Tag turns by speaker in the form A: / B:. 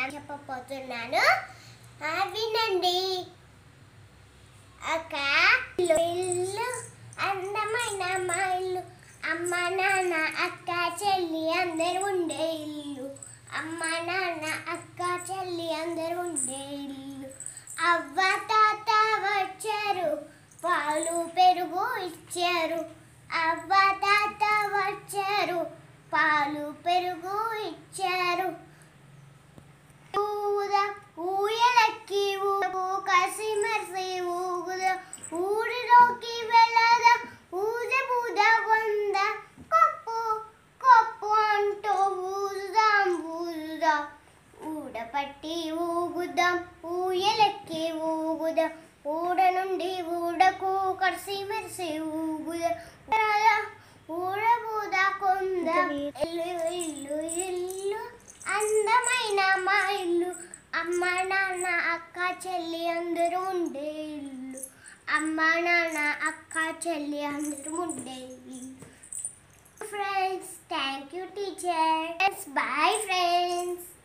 A: చెప్పబోతున్నాను ఆ, వినండి ఒక ఇల్లు ఇల్లు అందమైన మా ఇల్లు అమ్మ నాన్న అక్క చెల్లి అందరు ఉండే ఇల్లు అమ్మ నాన్న అక్క చెల్లి అందరు ఉండే ఇల్లు అవ్వ తాత వచ్చారు పాలు పెరుగు ఇచ్చారు అవ్వ తాత వచ్చారు పాలు పెరుగు ఇచ్చారు ఊద ఊయలకి ఊగు కసి మరిసి ఊగుద ఊరిలోకి వెళ్ళద ఊద బూద వంద కప్పు కప్పు అంటూ ఊదుదాం ఊదుదాం ఊడపట్టి ఊగుదాం ఊయలెక్కి ఊగుదాం ఊడ నుండి ఊడకు కరిసి మెరిసి ఊగుదాం ఊడబూద కొంద ఇల్లు ఇల్లు ఇల్లు అందమైన మా ఇల్లు అమ్మ నాన్న అక్క చెల్లి అందరూ ఉండే ఇల్లు అమ్మ నాన్న అక్క చెల్లి అందరూ ఉండే ఇల్లు friends thank you teacher boy friends